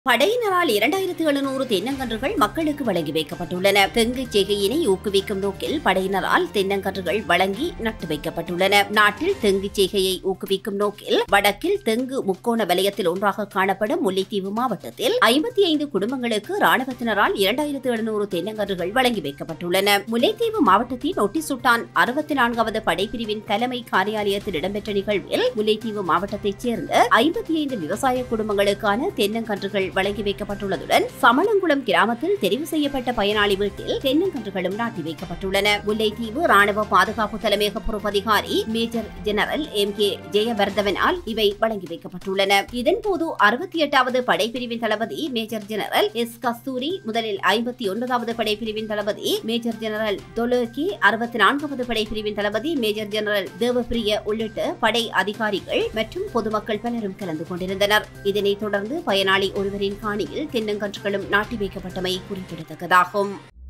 படையினரால் இரண்டாயிரத்து எழுநூறு தென்னங்கன்றுகள் மக்களுக்கு வழங்கி வைக்கப்பட்டுள்ளன தெங்கு செய்கையினை ஊக்குவிக்கும் நோக்கில் படையினரால் தென்னங்கன்றுகள் வழங்கி நட்டு வைக்கப்பட்டுள்ளன நாட்டில் தெங்கு செய்கையை ஊக்குவிக்கும் நோக்கில் வடக்கில் தெங்கு முக்கோண வலயத்தில் ஒன்றாக காணப்படும் முல்லைத்தீவு மாவட்டத்தில் ஐம்பத்தி ஐந்து குடும்பங்களுக்கு ராணுவத்தினரால் இரண்டாயிரத்து எழுநூறு தென்னங்கன்றுகள் வழங்கி வைக்கப்பட்டுள்ளன முல்லைத்தீவு மாவட்டத்தின் ஒட்டி சுட்டான் அறுபத்தி நான்காவது படைப்பிரிவின் தலைமை காரியாலயத்தில் இடம்பெற்ற நிகழ்வில் முல்லைத்தீவு மாவட்டத்தைச் சேர்ந்த ஐம்பத்தி ஐந்து விவசாய குடும்பங்களுக்கான தென்னங்கன்றுகள் வழங்கி வைக்கப்பட்டுள்ளதுடன் சமணங்குளம் கிராமத்தில் தெரிவு செய்யப்பட்ட பயனாளி வீட்டில் தென்னங்கன்றுகளும் நாட்டி வைக்கப்பட்டுள்ளன முல்லைத்தீவு ராணுவ பாதுகாப்பு தலைமையக பொறுப்பதிகாரி மேஜர் ஜெனரல் எம் கே ஜெயவர்தவனால் இவை வழங்கி வைக்கப்பட்டுள்ளன இதன்போது அறுபத்தி எட்டாவது படைப்பிரிவின் தளபதி மேஜர் ஜெனரல் எஸ் கஸ்தூரி முதலில் ஐம்பத்தி ஒன்பதாவது படைப்பிரிவின் தளபதி மேஜர் ஜெனரல் தொலோகி அறுபத்தி நான்காவது படைப்பிரிவின் தளபதி மேஜர் ஜெனரல் தேவப்பிரிய உள்ளிட்ட படை அதிகாரிகள் மற்றும் பொதுமக்கள் பலரும் கலந்து கொண்டிருந்தனர் இதனைத் தொடர்ந்து பயனாளி ஒருவரின் காணியில் தென்னங்கன்றுகளும் நாட்டி வைக்கப்பட்டமை குறிப்பிடத்தக்கதாகும்